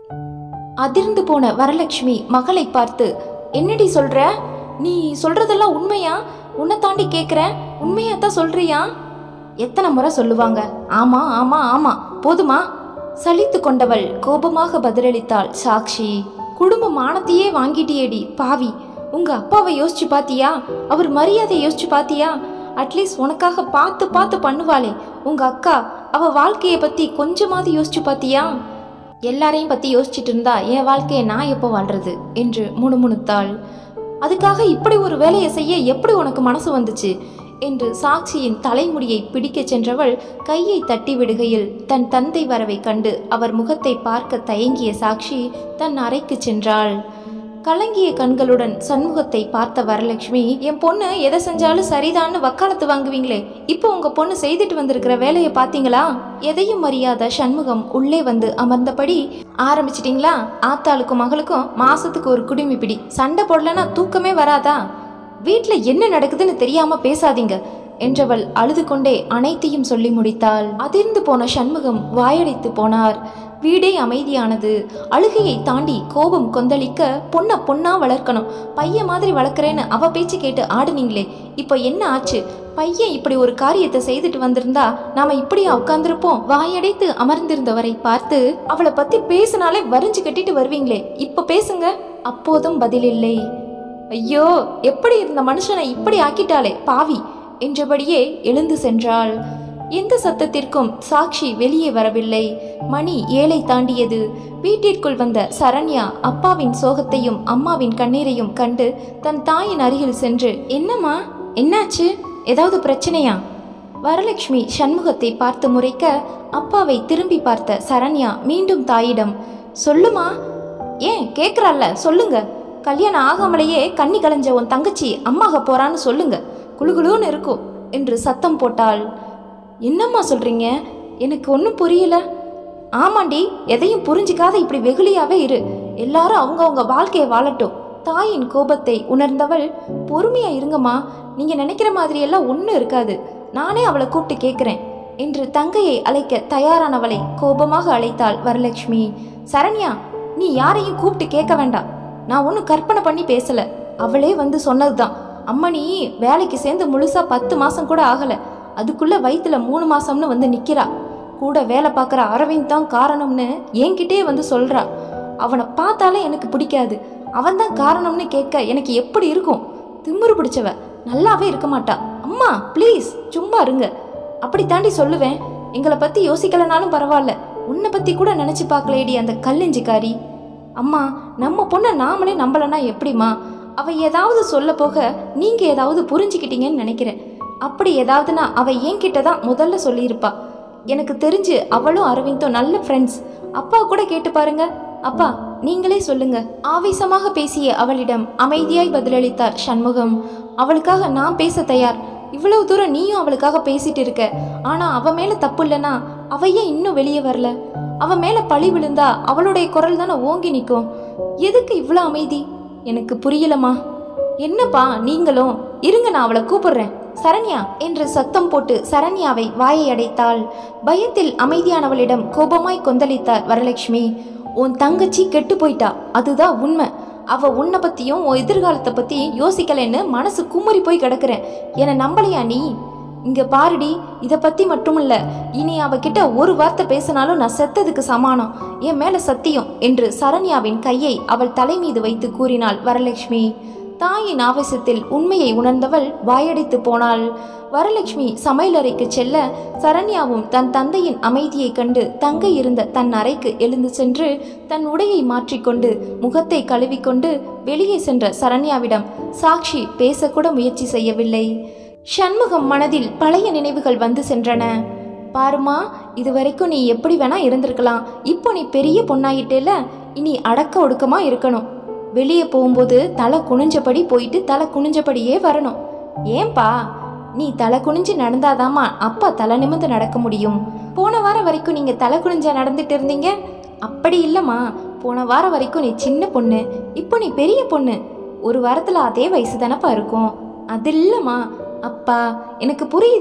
அதிர்ந்து போன வரலட்சுமி மகளை பார்த்து என்னடி சொல்ற நீ சொல்றதெல்லாம் உண்மையா உன்னை தாண்டி கேட்குறேன் உண்மையா தான் சொல்றியா எத்தனை முறை சொல்லுவாங்க ஆமா ஆமா ஆமா போதுமா சலித்து கொண்டவள் கோபமாக பதிலளித்தாள் சாக்ஷி குடும்ப மானத்தையே வாங்கிட்டியேடி பாவி உங்க அப்பாவை யோசிச்சு பாத்தியா அவர் மரியாதை யோசிச்சு பாத்தியா அட்லீஸ்ட் உனக்காக பார்த்து பார்த்து பண்ணுவாளே உங்க அக்கா அவ வாழ்க்கையை பத்தி கொஞ்சமாவது யோசிச்சு பாத்தியா எல்லாரையும் பத்தி யோசிச்சுட்டு இருந்தா என் வாழ்க்கையை நான் எப்போ வாழ்றது என்று முணுமுணுத்தாள் அதுக்காக இப்படி ஒரு வேலையை செய்ய எப்படி உனக்கு மனசு வந்துச்சு என்று சாட்சியின் தலைமுடியை பிடிக்கச் சென்றவள் கையை தட்டி விடுகையில் தன் தந்தை வரவை கண்டு அவர் முகத்தை பார்க்க தயங்கிய சாட்சி தன் அறைக்கு சென்றாள் கலங்கிய கண்களுடன் சண்முகத்தை பார்த்த வரலட்சுமி என் பொண்ணு எதை செஞ்சாலும் சரிதான்னு வக்காலத்து வாங்குவீங்களே இப்போ உங்க பொண்ணு செய்துட்டு வந்திருக்கிற வேலையை பார்த்தீங்களா எதையும் அறியாத சண்முகம் உள்ளே வந்து அமர்ந்தபடி ஆரம்பிச்சிட்டிங்களா ஆத்தாளுக்கும் மகளுக்கும் மாசத்துக்கு ஒரு குடுமி பிடி சண்டை போடலன்னா தூக்கமே வராதா வீட்டில் என்ன நடக்குதுன்னு தெரியாம பேசாதீங்க என்றவள் அழுது கொண்டே அனைத்தையும் சொல்லி முடித்தாள் அதிர்ந்து போன சண்முகம் வாயடைத்து போனார் வீடே அமைதியானது அழுகையை தாண்டி கோபம் கொந்தளிக்க பொண்ணை பொண்ணா வளர்க்கணும் பையன் மாதிரி வளர்க்குறேன்னு அவ பேச்சு கேட்டு ஆடுனீங்களே இப்போ என்ன ஆச்சு பையன் இப்படி ஒரு காரியத்தை செய்துட்டு வந்திருந்தா நாம இப்படியா உட்கார்ந்திருப்போம் வாயடைத்து அமர்ந்திருந்தவரை பார்த்து அவளை பத்தி பேசினாலே வரிஞ்சு கட்டிட்டு வருவீங்களே இப்ப பேசுங்க அப்போதும் பதிலில்லை ஐயோ எப்படி இருந்த மனுஷனை இப்படி ஆக்கிட்டாளே பாவி என்றபடியே எழுந்து சென்றாள் எந்த சத்தத்திற்கும் சாக்ஷி வெளியே வரவில்லை மணி ஏழை தாண்டியது வீட்டிற்குள் வந்த சரண்யா அப்பாவின் சோகத்தையும் அம்மாவின் கண்ணீரையும் கண்டு தன் தாயின் அருகில் சென்று என்னம்மா என்னாச்சு ஏதாவது பிரச்சனையா வரலட்சுமி சண்முகத்தை பார்த்து முறைக்க அப்பாவை திரும்பி பார்த்த சரண்யா மீண்டும் தாயிடம் சொல்லுமா ஏன் கேக்குறாள்ல சொல்லுங்க கல்யாணம் ஆகாமலேயே கண்ணி கலைஞ்ச உன் தங்கச்சி அம்மாக போறான்னு சொல்லுங்க குளுகுளுன்னு இருக்கும் என்று சத்தம் போட்டாள் என்னம்மா சொல்றீங்க எனக்கு ஒன்றும் புரியல ஆமாண்டி எதையும் புரிஞ்சிக்காத இப்படி வெகுளியாவே இரு எல்லாரும் அவங்கவங்க வாழ்க்கையை வாழட்டும் தாயின் கோபத்தை உணர்ந்தவள் பொறுமையா இருங்கம்மா நீங்க நினைக்கிற மாதிரி எல்லாம் ஒன்றும் இருக்காது நானே அவளை கூப்பிட்டு கேட்குறேன் என்று தங்கையை அழைக்க தயாரானவளை கோபமாக அழைத்தாள் வரலட்சுமி சரண்யா நீ யாரையும் கூப்பிட்டு கேட்க வேண்டாம் நான் ஒன்றும் கற்பனை பண்ணி பேசல அவளே வந்து சொன்னதுதான் அம்மா நீ வேலைக்கு சேர்ந்து முழுசா பத்து மாசம் கூட ஆகல அதுக்குள்ள வயித்துல மூணு மாசம்னு வந்து நிக்கிறா கூட வேலை பார்க்குற அரவிந்த் தான் காரணம்னு என்கிட்டயே வந்து சொல்றா அவனை பார்த்தாலே எனக்கு பிடிக்காது அவன் தான் காரணம்னு கேட்க எனக்கு எப்படி இருக்கும் திமிரு பிடிச்சவ நல்லாவே இருக்க மாட்டா அம்மா ப்ளீஸ் சும்மா இருங்க அப்படி தாண்டி சொல்லுவேன் எங்களை பத்தி யோசிக்கலனாலும் பரவாயில்ல உன்னை பத்தி கூட நினைச்சு பார்க்கலேடி அந்த கல்லெஞ்சிக்காரி அம்மா நம்ம பொண்ணை நாமளே நம்பலன்னா எப்படிம்மா அவ ஏதாவது சொல்ல போக நீங்க ஏதாவது புரிஞ்சுக்கிட்டீங்கன்னு நினைக்கிறேன் அப்படி ஏதாவதுனா அவ என்கிட்ட தான் முதல்ல சொல்லியிருப்பா எனக்கு தெரிஞ்சு அவளும் அரவிந்தும் நல்ல ஃப்ரெண்ட்ஸ் அப்பா கூட கேட்டு பாருங்க அப்பா நீங்களே சொல்லுங்க ஆவேசமாக பேசிய அவளிடம் அமைதியாய் பதிலளித்தார் சண்முகம் அவளுக்காக நான் பேச தயார் இவ்வளவு தூரம் நீயும் அவளுக்காக பேசிட்டு இருக்க ஆனா அவ மேல தப்பு இல்லைன்னா அவ ஏன் இன்னும் வெளியே வரல அவ மேல பழி விழுந்தா அவளுடைய குரல் தானே ஓங்கி நிற்கும் எதுக்கு இவ்வளோ அமைதி எனக்கு புரியலம்மா என்னப்பா நீங்களும் இருங்க நான் அவளை கூப்பிடுறேன் சரண்யா என்று சத்தம் போட்டு சரண்யாவை வாயை அடைத்தாள் பயத்தில் அமைதியானவளிடம் கோபமாய் கொந்தளித்தார் வரலட்சுமி உன் தங்கச்சி கெட்டு போயிட்டா அதுதான் உண்மை அவ உன்னை பத்தியும் உன் எதிர்காலத்தை பத்தியும் யோசிக்கலைன்னு மனசு குமரி போய் கிடக்குறேன் என்னை நம்பலையா நீ இங்க பாருடி இதை பத்தி மட்டும் இல்ல இனி அவகிட்ட ஒரு வார்த்தை பேசினாலும் நான் செத்ததுக்கு சமானம் என் மேல சத்தியம் என்று சரண்யாவின் கையை அவள் தலை மீது வைத்து கூறினாள் வரலட்சுமி தாயின் ஆவேசத்தில் உண்மையை உணர்ந்தவள் வாயடைத்து போனாள் வரலட்சுமி சமையலறைக்கு செல்ல சரண்யாவும் தன் தந்தையின் அமைதியைக் கண்டு தங்கை இருந்த தன் அறைக்கு எழுந்து சென்று தன் உடையை மாற்றிக்கொண்டு முகத்தை கழுவிக்கொண்டு வெளியே சென்ற சரண்யாவிடம் சாக்ஷி பேசக்கூட முயற்சி செய்யவில்லை சண்முகம் மனதில் பழைய நினைவுகள் வந்து சென்றன பாருமா இது வரைக்கும் நீ எப்படி வேணா இருந்திருக்கலாம் இப்போ நீ பெரிய பொண்ணாயிட்டேல இனி அடக்க ஒடுக்கமா இருக்கணும் வெளியே போகும்போது தலை குனிஞ்சபடி போயிட்டு தலை குனிஞ்சபடியே வரணும் ஏன்பா நீ தலை குனிஞ்சு நடந்தாதாம்மா அப்பா தலை நிமிர்ந்து நடக்க முடியும் போன வாரம் வரைக்கும் நீங்க தலை குனிஞ்சா நடந்துட்டு இருந்தீங்க அப்படி இல்லைம்மா போன வாரம் வரைக்கும் நீ சின்ன பொண்ணு இப்போ நீ பெரிய பொண்ணு ஒரு வாரத்துல அதே வயசு தானப்பா இருக்கும் அது இல்லைம்மா அப்பா எனக்கு புரியுது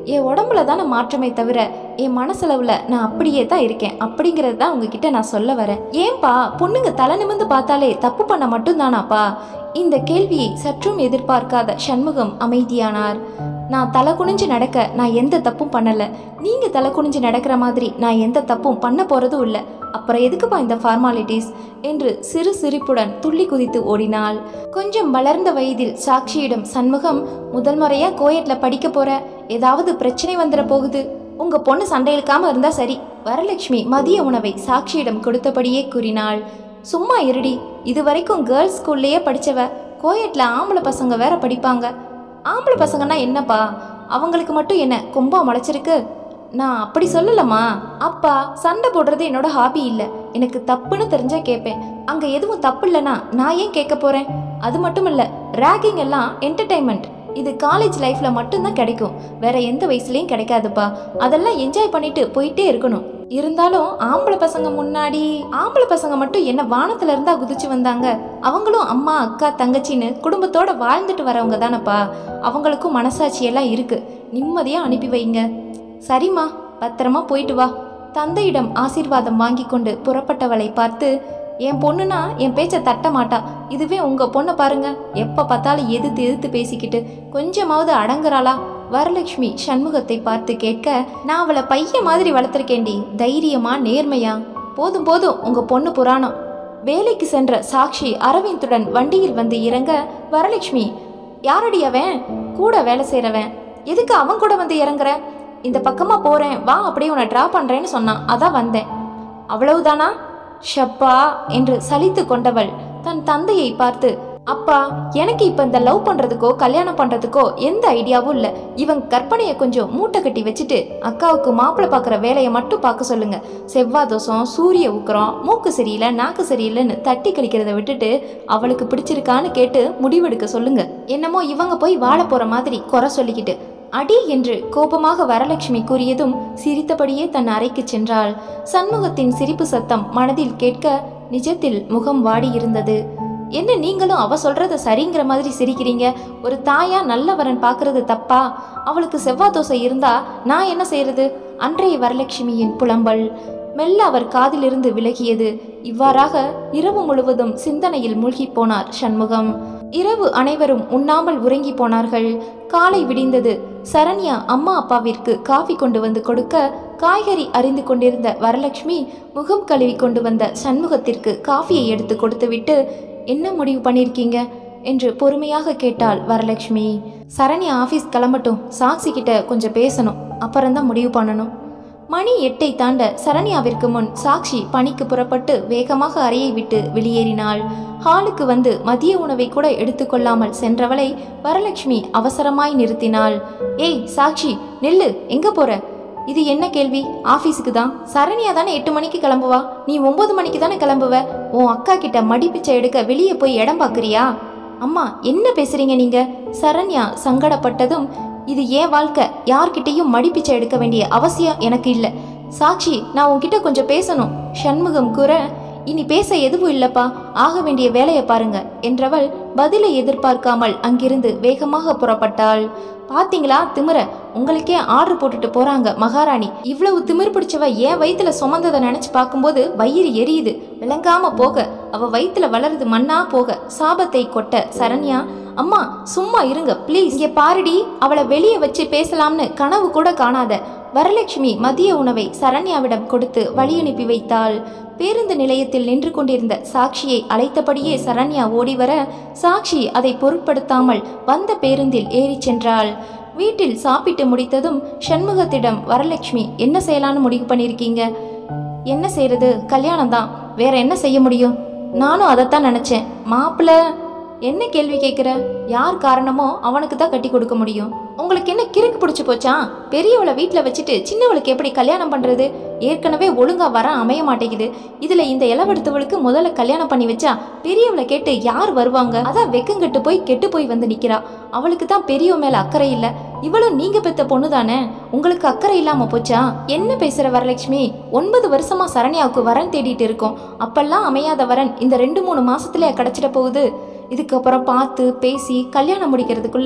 என் உடம்புல தானே மாற்றமே தவிர என் மனசளவில் நான் அப்படியே தான் இருக்கேன் அப்படிங்கிறது தான் உங்ககிட்ட நான் சொல்ல வரேன் ஏன்பா பொண்ணுங்க தலை நிமிந்து பார்த்தாலே தப்பு பண்ண மட்டும்தானாப்பா இந்த கேள்வியை சற்றும் எதிர்பார்க்காத சண்முகம் அமைதியானார் நான் தலை குனிஞ்சு நடக்க நான் எந்த தப்பும் பண்ணல நீங்க தலை குனிஞ்சு நடக்கிற மாதிரி நான் எந்த தப்பும் பண்ண போறதும் இல்லை அப்புறம் எதுக்குப்பா இந்த ஃபார்மாலிட்டிஸ் என்று சிறு சிரிப்புடன் துள்ளி குதித்து ஓடினாள் கொஞ்சம் வளர்ந்த வயதில் சாட்சியிடம் சண்முகம் முதல் முறையா கோயட்ல படிக்க போற ஏதாவது பிரச்சனை வந்துட போகுது உங்க பொண்ணு சண்டை இழுக்காம இருந்தா சரி வரலட்சுமி மதிய உணவை சாட்சியிடம் கொடுத்தபடியே கூறினாள் சும்மா இருடி இது வரைக்கும் கேர்ள்ஸ் ஸ்கூல்லையே படிச்சவ கோயட்ல ஆம்பளை பசங்க வேற படிப்பாங்க ஆம்பளை பசங்கன்னா என்னப்பா அவங்களுக்கு மட்டும் என்ன கொம்பா முளைச்சிருக்கு நான் அப்படி சொல்லலம்மா அப்பா சண்டை போடுறது என்னோட ஹாபி இல்லை எனக்கு தப்புன்னு தெரிஞ்சா கேட்பேன் அங்கே எதுவும் தப்பு இல்லைன்னா நான் ஏன் கேட்க போகிறேன் அது மட்டும் இல்லை ரேகிங் எல்லாம் என்டர்டைன்மெண்ட் இது காலேஜ் லைஃப்பில் மட்டும்தான் கிடைக்கும் வேற எந்த வயசுலேயும் கிடைக்காதுப்பா அதெல்லாம் என்ஜாய் பண்ணிட்டு போயிட்டே இருக்கணும் இருந்தாலும் ஆம்பளை பசங்க முன்னாடி ஆம்பளை பசங்க மட்டும் என்ன வானத்துல இருந்தா குதிச்சு வந்தாங்க அவங்களும் அம்மா அக்கா தங்கச்சின்னு குடும்பத்தோட வாழ்ந்துட்டு வரவங்க தானப்பா அவங்களுக்கும் மனசாட்சி எல்லாம் இருக்கு நிம்மதியா அனுப்பி வைங்க சரிம்மா பத்திரமா போயிட்டு வா தந்தையிடம் ஆசீர்வாதம் வாங்கி கொண்டு புறப்பட்டவளை பார்த்து என் பொண்ணுனா என் பேச்சை தட்ட மாட்டா இதுவே உங்க பொண்ணை பாருங்க எப்ப பார்த்தாலும் எதிர்த்து எதிர்த்து பேசிக்கிட்டு கொஞ்சமாவது அடங்குறாளா வரலட்சுமி சண்முகத்தை பார்த்து கேட்க நான் அவளை பையன் மாதிரி வளர்த்துருக்கேன்டி தைரியமா நேர்மையா போதும் போதும் உங்க பொண்ணு புராணம் வேலைக்கு சென்ற சாக்ஷி அரவிந்துடன் வண்டியில் வந்து இறங்க வரலட்சுமி யாரடி அவன் கூட வேலை செய்கிறவன் எதுக்கு அவன் கூட வந்து இறங்குற இந்த பக்கமா போறேன் வா அப்படியே உன்னை ட்ரா பண்றேன்னு சொன்னான் அதான் வந்தேன் அவ்வளவுதானா ஷப்பா என்று சலித்து கொண்டவள் தன் தந்தையை பார்த்து அப்பா எனக்கு இப்ப இந்த லவ் பண்றதுக்கோ கல்யாணம் பண்றதுக்கோ எந்த ஐடியாவும் இல்ல இவன் கற்பனையை கொஞ்சம் மூட்டை கட்டி வச்சுட்டு அக்காவுக்கு மாப்பிள்ளை பார்க்குற வேலையை மட்டும் பார்க்க சொல்லுங்க செவ்வாய் தோசம் சூரிய உக்கரம் மூக்கு சரியில்லை நாக்கு சரியில்லைன்னு தட்டி கழிக்கிறத விட்டுட்டு அவளுக்கு பிடிச்சிருக்கான்னு கேட்டு முடிவெடுக்க சொல்லுங்க என்னமோ இவங்க போய் வாழ போற மாதிரி குறை சொல்லிக்கிட்டு அடி என்று கோபமாக வரலட்சுமி கூறியதும் சிரித்தபடியே தன் அறைக்கு சென்றாள் சண்முகத்தின் சிரிப்பு சத்தம் மனதில் கேட்க நிஜத்தில் முகம் வாடி இருந்தது என்ன நீங்களும் அவ சொல்றத சரிங்கிற மாதிரி சிரிக்கிறீங்க ஒரு தாயா நல்ல வரன் பார்க்கறது தப்பா அவளுக்கு செவ்வாய் தோசை இருந்தா நான் என்ன செய்யறது அன்றைய வரலட்சுமியின் புலம்பல் மெல்ல அவர் காதிலிருந்து விலகியது இவ்வாறாக இரவு முழுவதும் சிந்தனையில் மூழ்கிப் போனார் சண்முகம் இரவு அனைவரும் உண்ணாமல் உறங்கி போனார்கள் காலை விடிந்தது சரண்யா அம்மா அப்பாவிற்கு காஃபி கொண்டு வந்து கொடுக்க காய்கறி அறிந்து கொண்டிருந்த வரலட்சுமி முகம் கழுவி கொண்டு வந்த சண்முகத்திற்கு காஃபியை எடுத்து கொடுத்துவிட்டு என்ன முடிவு பண்ணியிருக்கீங்க என்று பொறுமையாக கேட்டாள் வரலட்சுமி சரண்யா ஆஃபீஸ் கிளம்பட்டும் சாக்சி கிட்ட கொஞ்சம் பேசணும் அப்புறம்தான் முடிவு பண்ணணும் மணி எட்டை தாண்ட சரண்யாவிற்கு முன் சாக்ஷி பணிக்கு புறப்பட்டு வேகமாக அறையை விட்டு வெளியேறினாள் ஹாலுக்கு வந்து மதிய உணவை கூட எடுத்துக்கொள்ளாமல் சென்றவளை வரலட்சுமி அவசரமாய் நிறுத்தினாள் ஏய் சாக்ஷி நெல்லு எங்க போற இது என்ன கேள்வி ஆஃபீஸுக்கு தான் சரண்யா தானே எட்டு மணிக்கு கிளம்புவா நீ ஒன்பது மணிக்கு தானே கிளம்புவ உன் அக்கா கிட்ட மடிப்பிச்சை எடுக்க வெளியே போய் இடம் பார்க்குறியா அம்மா என்ன பேசுறீங்க நீங்க சரண்யா சங்கடப்பட்டதும் இது ஏன் வாழ்க்கை யார்கிட்டயும் மடிப்பிச்சை எடுக்க வேண்டிய அவசியம் எனக்கு இல்லை சாட்சி நான் உன்கிட்ட கொஞ்சம் பேசணும் சண்முகம் கூற இனி பேச எதுவும் இல்லப்பா ஆக வேண்டிய வேலையை பாருங்க என்றவள் பதிலை எதிர்பார்க்காமல் அங்கிருந்து வேகமாக புறப்பட்டாள் பாத்தீங்களா திமிர உங்களுக்கே ஆர்டர் போட்டுட்டு போறாங்க மகாராணி இவ்வளவு திமிர் பிடிச்சவ ஏன் வயித்துல சுமந்ததை நினைச்சு பார்க்கும்போது வயிறு எரியுது விளங்காம போக அவ வயித்துல வளருது மண்ணா போக சாபத்தை கொட்ட சரண்யா அம்மா சும்மா இருங்க ப்ளீஸ் இங்கே பாருடி அவளை வெளியே வச்சு பேசலாம்னு கனவு கூட காணாத வரலட்சுமி மதிய உணவை சரண்யாவிடம் கொடுத்து வழி அனுப்பி வைத்தாள் பேருந்து நிலையத்தில் நின்று கொண்டிருந்த சாக்ஷியை அழைத்தபடியே சரண்யா ஓடி வர சாக்ஷி அதை பொருட்படுத்தாமல் வந்த பேருந்தில் ஏறிச் சென்றாள் வீட்டில் சாப்பிட்டு முடித்ததும் சண்முகத்திடம் வரலட்சுமி என்ன செய்யலான்னு முடிவு பண்ணியிருக்கீங்க என்ன செய்யறது கல்யாணம் தான் வேற என்ன செய்ய முடியும் நானும் அதைத்தான் நினச்சேன் மாப்பிள்ளை என்ன கேள்வி கேட்குற யார் காரணமோ அவனுக்கு தான் கட்டி கொடுக்க முடியும் உங்களுக்கு என்ன கிறுக்கு பிடிச்சி போச்சா பெரியவளை வீட்டில் வச்சுட்டு சின்னவளுக்கு எப்படி கல்யாணம் பண்ணுறது ஏற்கனவே ஒழுங்கா வர அமைய மாட்டேங்குது இதில் இந்த இளவெடுத்தவளுக்கு முதல்ல கல்யாணம் பண்ணி வச்சா பெரியவளை கேட்டு யார் வருவாங்க அதான் வெக்கங்கெட்டு போய் கெட்டு போய் வந்து நிற்கிறா அவளுக்கு தான் பெரியவ மேலே அக்கறை இல்லை இவளும் நீங்க பெத்த பொண்ணு தானே உங்களுக்கு அக்கறை இல்லாம போச்சா என்ன பேசுற வரலட்சுமி ஒன்பது வருஷமா சரண்யாவுக்கு வரன் தேடிட்டு இருக்கோம் அப்பெல்லாம் அமையாத வரன் இந்த ரெண்டு மூணு மாசத்துலயே கிடைச்சிட போகுது இதுக்கப்புறம் பார்த்து பேசி கல்யாணம் முடிக்கிறதுக்குள்ள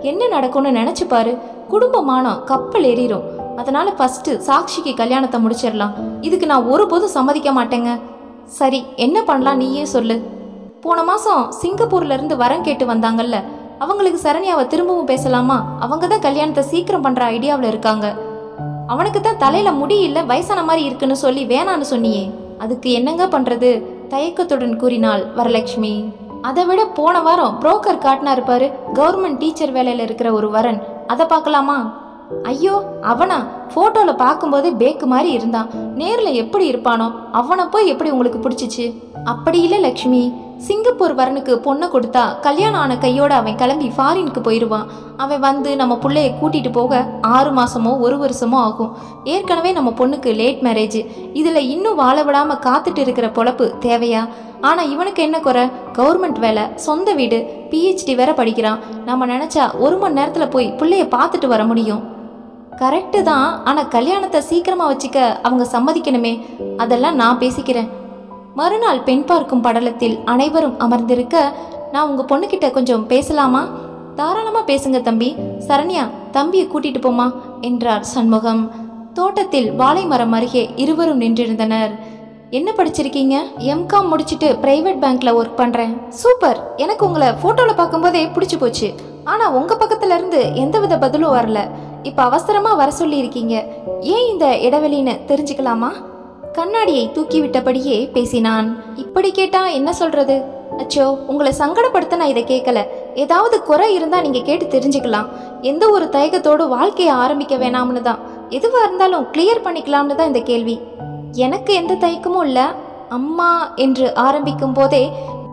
என்ன நடக்கும்னு நினைச்சு பாரு குடும்பமானம் கப்பல் ஏறிடும் அதனால ஃபர்ஸ்ட் சாக்ஷிக்கு கல்யாணத்தை முடிச்சிடலாம் இதுக்கு நான் ஒருபோதும் சம்மதிக்க மாட்டேங்க சரி என்ன பண்ணலாம் நீயே சொல்லு போன மாசம் சிங்கப்பூர்ல இருந்து வரம் கேட்டு வந்தாங்கல்ல அவங்களுக்கு சரண்யாவை திரும்பவும் பேசலாமா அவங்க தான் கல்யாணத்தை சீக்கிரம் பண்ற ஐடியாவில் இருக்காங்க அவனுக்கு தான் தலையில முடி இல்ல வயசான மாதிரி இருக்குன்னு சொல்லி வேணான்னு சொன்னியே அதுக்கு என்னங்க பண்றது தயக்கத்துடன் கூறினாள் வரலட்சுமி அதை விட போன வாரம் புரோக்கர் காட்டினாரு பாரு கவர்மெண்ட் டீச்சர் வேலையில இருக்கிற ஒரு வரன் அதை பார்க்கலாமா ஐயோ அவனா போட்டோல பார்க்கும்போதே பேக்கு மாதிரி இருந்தான் நேர்ல எப்படி இருப்பானோ அவனை போய் எப்படி உங்களுக்கு பிடிச்சிச்சு அப்படி இல்லை லக்ஷ்மி சிங்கப்பூர் வரனுக்கு பொண்ணை கொடுத்தா கல்யாணம் ஆன கையோட அவன் கிளம்பி ஃபாரினுக்கு போயிடுவான் அவன் வந்து நம்ம பிள்ளைய கூட்டிட்டு போக ஆறு மாசமோ ஒரு வருஷமோ ஆகும் ஏற்கனவே நம்ம பொண்ணுக்கு லேட் மேரேஜ் இதுல இன்னும் வாழ விடாம காத்துட்டு இருக்கிற பொழப்பு தேவையா ஆனா இவனுக்கு என்ன குறை கவர்மெண்ட் வேலை சொந்த வீடு பிஹெச்டி வேற படிக்கிறான் நம்ம நினைச்சா ஒரு மணி நேரத்துல போய் பிள்ளைய பார்த்துட்டு வர முடியும் கரெக்டு தான் ஆனால் கல்யாணத்தை சீக்கிரமாக வச்சுக்க அவங்க சம்மதிக்கணுமே அதெல்லாம் நான் பேசிக்கிறேன் மறுநாள் பெண் பார்க்கும் படலத்தில் அனைவரும் அமர்ந்திருக்க நான் உங்கள் பொண்ணுக்கிட்ட கொஞ்சம் பேசலாமா தாராளமாக பேசுங்க தம்பி சரண்யா தம்பியை கூட்டிட்டு போமா என்றார் சண்முகம் தோட்டத்தில் வாழை மரம் அருகே இருவரும் நின்றிருந்தனர் என்ன படிச்சிருக்கீங்க எம்காம் முடிச்சிட்டு பிரைவேட் பேங்க்ல ஒர்க் பண்றேன் சூப்பர் எனக்கு உங்களை போட்டோல பார்க்கும்போதே பிடிச்சு போச்சு ஆனா உங்க பக்கத்துல இருந்து எந்தவித பதிலும் வரல இப்ப அவசரமா வர சொல்லி இருக்கீங்க ஏன் இந்த இடைவெளின்னு தெரிஞ்சுக்கலாமா கண்ணாடியை தூக்கிவிட்டபடியே பேசினான் இப்படி கேட்டா என்ன சொல்றது அச்சோ உங்களை சங்கடப்படுத்த நான் இதை கேட்கல ஏதாவது குறை இருந்தா நீங்க கேட்டு தெரிஞ்சுக்கலாம் எந்த ஒரு தயக்கத்தோடு வாழ்க்கையை ஆரம்பிக்க வேணாம்னு தான் எதுவா இருந்தாலும் கிளியர் பண்ணிக்கலாம்னு தான் இந்த கேள்வி எனக்கு எந்த தயக்கமும் இல்லை அம்மா என்று ஆரம்பிக்கும் போதே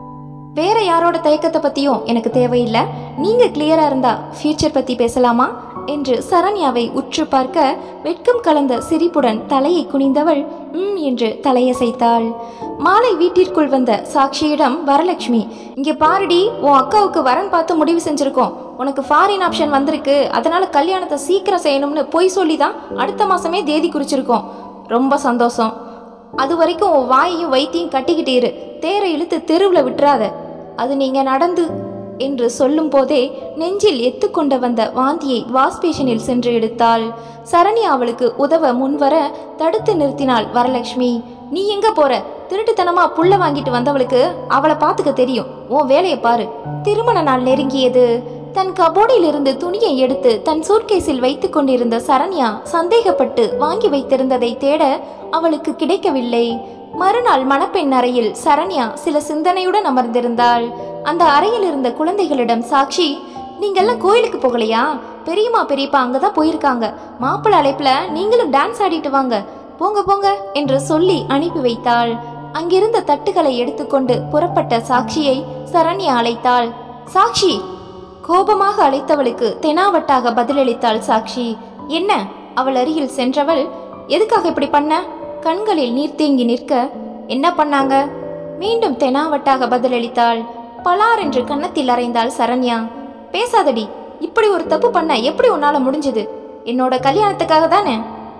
வேற யாரோட தயக்கத்தை பத்தியும் எனக்கு தேவையில்லை நீங்க கிளியரா இருந்தா ஃபியூச்சர் பத்தி பேசலாமா என்று சரண்யாவை உற்று பார்க்க வெட்கம் கலந்த சிரிப்புடன் தலையை குனிந்தவள் ம் என்று தலையசைத்தாள் மாலை வீட்டிற்குள் வந்த சாட்சியிடம் வரலட்சுமி இங்க பாருடி உன் அக்காவுக்கு வரன் பார்த்து முடிவு செஞ்சிருக்கோம் உனக்கு ஃபாரின் ஆப்ஷன் வந்திருக்கு அதனால கல்யாணத்தை சீக்கிரம் செய்யணும்னு பொய் சொல்லி தான் அடுத்த மாசமே தேதி குறிச்சிருக்கோம் ரொம்ப சந்தோஷம் அது வரைக்கும் உன் வாயையும் வைத்தியும் கட்டிக்கிட்டு இரு தேரை இழுத்து தெருவில் விட்டுறாத அது நீங்க நடந்து என்று சொல்லும் போதே நெஞ்சில் எத்துக்கொண்டு வந்த வாந்தியை வாஷ் பேஷனில் சென்று எடுத்தாள் சரண்யா அவளுக்கு உதவ முன்வர தடுத்து நிறுத்தினாள் வரலட்சுமி நீ எங்க போற திருட்டுத்தனமா புள்ள வாங்கிட்டு வந்தவளுக்கு அவளை பார்த்துக்க தெரியும் உன் வேலையை பாரு திருமண நாள் நெருங்கியது தன் கபோர்டில் இருந்து துணியை எடுத்து தன் சூட்கேஸில் வைத்துக் கொண்டிருந்த சரண்யா சந்தேகப்பட்டு வாங்கி வைத்திருந்ததை தேட அவளுக்கு கிடைக்கவில்லை மறுநாள் மணப்பெண் அறையில் சரண்யா சில சிந்தனையுடன் அமர்ந்திருந்தாள் அந்த அறையில் இருந்த குழந்தைகளிடம் சாட்சி நீங்கெல்லாம் கோயிலுக்கு போகலையா பெரியம்மா பெரியப்பா அங்கதான் போயிருக்காங்க மாப்பிள்ளை அழைப்புல நீங்களும் டான்ஸ் ஆடிட்டு வாங்க போங்க போங்க என்று சொல்லி அனுப்பி வைத்தாள் அங்கிருந்த தட்டுகளை எடுத்துக்கொண்டு புறப்பட்ட சாட்சியை சரண்யா அழைத்தாள் சாட்சி கோபமாக அழைத்தவளுக்கு தெனாவட்டாக பதிலளித்தாள் சாட்சி என்ன அவள் அருகில் சென்றவள் எதுக்காக இப்படி பண்ண கண்களில் நீர் தேங்கி நிற்க என்ன பண்ணாங்க மீண்டும் தெனாவட்டாக பதிலளித்தாள் பலார் என்று கன்னத்தில் அறைந்தாள் சரண்யா பேசாதடி இப்படி ஒரு தப்பு பண்ண எப்படி உன்னால முடிஞ்சது என்னோட கல்யாணத்துக்காக தானே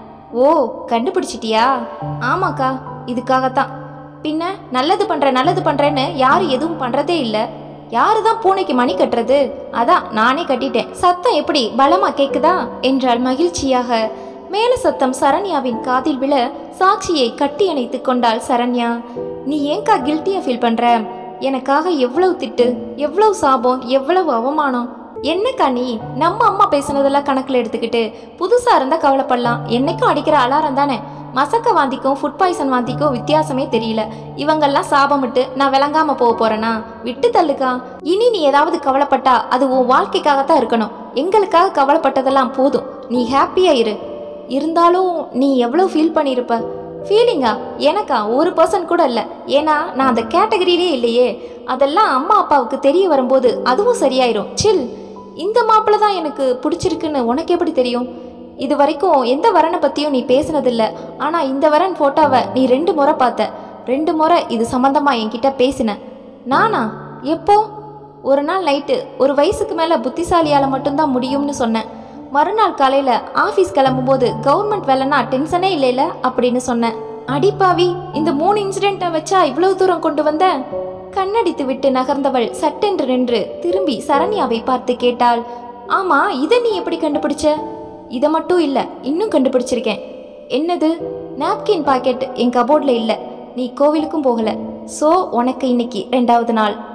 ஓ கண்டுபிடிச்சிட்டியா ஆமாக்கா இதுக்காகத்தான் பின்ன நல்லது பண்ற நல்லது பண்றேன்னு யாரும் எதுவும் பண்றதே இல்ல யாரு தான் பூனைக்கு மணி கட்டுறது அதான் நானே கட்டிட்டேன் சத்தம் எப்படி பலமா கேக்குதா என்றாள் மகிழ்ச்சியாக மேல சத்தம் சரண்யாவின் காதில் விழ சாட்சியை கட்டி அணைத்துக் கொண்டாள் சரண்யா நீ ஏங்கா கில்ட்டியா ஃபீல் பண்ற எனக்காக எவ்வளவு திட்டு எவ்வளவு சாபம் எவ்வளவு அவமானம் என்னக்கா நீ நம்ம அம்மா பேசுனதெல்லாம் கணக்கில் எடுத்துக்கிட்டு புதுசா இருந்தா கவலைப்படலாம் என்னைக்கும் அடிக்கிற அலாரம் தானே மசக்க வாந்திக்கும் ஃபுட் பாய்சன் வாந்திக்கும் வித்தியாசமே தெரியல இவங்கெல்லாம் சாபமிட்டு நான் விளங்காம போக போறேனா விட்டு தள்ளுக்கா இனி நீ ஏதாவது கவலைப்பட்டா அது உன் வாழ்க்கைக்காகத்தான் இருக்கணும் எங்களுக்காக கவலைப்பட்டதெல்லாம் போதும் நீ ஹாப்பியா இரு இருந்தாலும் நீ எவ்வளோ ஃபீல் பண்ணியிருப்ப ஃபீலிங்கா எனக்கா ஒரு பர்சன் கூட இல்லை ஏன்னா நான் அந்த கேட்டகரியிலே இல்லையே அதெல்லாம் அம்மா அப்பாவுக்கு தெரிய வரும்போது அதுவும் சரியாயிரும் சில் இந்த மாப்பிள்ளை தான் எனக்கு பிடிச்சிருக்குன்னு உனக்கு எப்படி தெரியும் இது வரைக்கும் எந்த வரனை பற்றியும் நீ பேசினதில்ல ஆனால் இந்த வரன் ஃபோட்டோவை நீ ரெண்டு முறை பார்த்த ரெண்டு முறை இது சம்மந்தமா என்கிட்ட பேசின நானா எப்போ ஒரு நாள் நைட்டு ஒரு வயசுக்கு மேலே புத்திசாலியால் மட்டும்தான் முடியும்னு சொன்னேன் மறுநாள் காலையில் ஆஃபீஸ் கிளம்பும்போது கவர்மெண்ட் வேலைன்னா டென்ஷனே இல்லைல அப்படின்னு சொன்னேன் அடிப்பாவி இந்த மூணு இன்சிடெண்ட்டை வச்சா இவ்வளவு தூரம் கொண்டு வந்த கண்ணடித்து விட்டு நகர்ந்தவள் சட்டென்று நின்று திரும்பி சரண்யாவை பார்த்து கேட்டாள் ஆமா இதை நீ எப்படி கண்டுபிடிச்ச இதை மட்டும் இல்லை இன்னும் கண்டுபிடிச்சிருக்கேன் என்னது நாப்கின் பாக்கெட் என் கபோர்டில் இல்லை நீ கோவிலுக்கும் போகல ஸோ உனக்கு இன்னைக்கு ரெண்டாவது நாள்